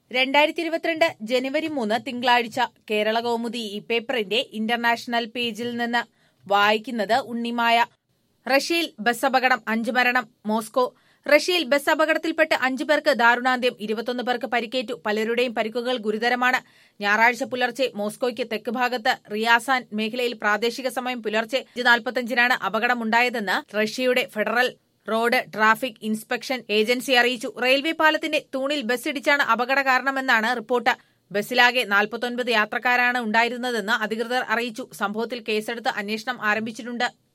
രണ്ടായിരത്തി ഇരുപത്തിരണ്ട് ജനുവരി മൂന്ന് തിങ്കളാഴ്ച കേരള കൗമുദി ഈ പേപ്പറിന്റെ ഇന്റർനാഷണൽ പേജിൽ നിന്ന് വായിക്കുന്നത് ഉണ്ണിമായ റഷ്യയിൽ ബസ് അപകടം അഞ്ച് മരണം മോസ്കോ റഷ്യയിൽ ബസ് അപകടത്തിൽപ്പെട്ട് അഞ്ചു പേർക്ക് ദാരുണാന്ത്യം ഇരുപത്തൊന്ന് പേർക്ക് പരിക്കേറ്റു പലരുടെയും പരിക്കുകൾ ഗുരുതരമാണ് ഞായറാഴ്ച പുലർച്ചെ മോസ്കോയ്ക്ക് തെക്ക് ഭാഗത്ത് റിയാസാൻ മേഖലയിൽ പ്രാദേശിക സമയം പുലർച്ചെ അഞ്ച് നാൽപ്പത്തഞ്ചിനാണ് അപകടമുണ്ടായതെന്ന് റഷ്യയുടെ federal road traffic inspection agency അറിയിച്ചു റെയിൽവേ പാലത്തിന്റെ തൂണിൽ ബസ് ഇടിച്ചാണ് അപകട കാരണമെന്നാണ് റിപ്പോർട്ട് ബസ്സിലാകെ നാൽപ്പത്തൊൻപത് യാത്രക്കാരാണ് ഉണ്ടായിരുന്നതെന്ന് അധികൃതർ അറിയിച്ചു സംഭവത്തിൽ കേസെടുത്ത് അന്വേഷണം ആരംഭിച്ചിട്ടുണ്ട്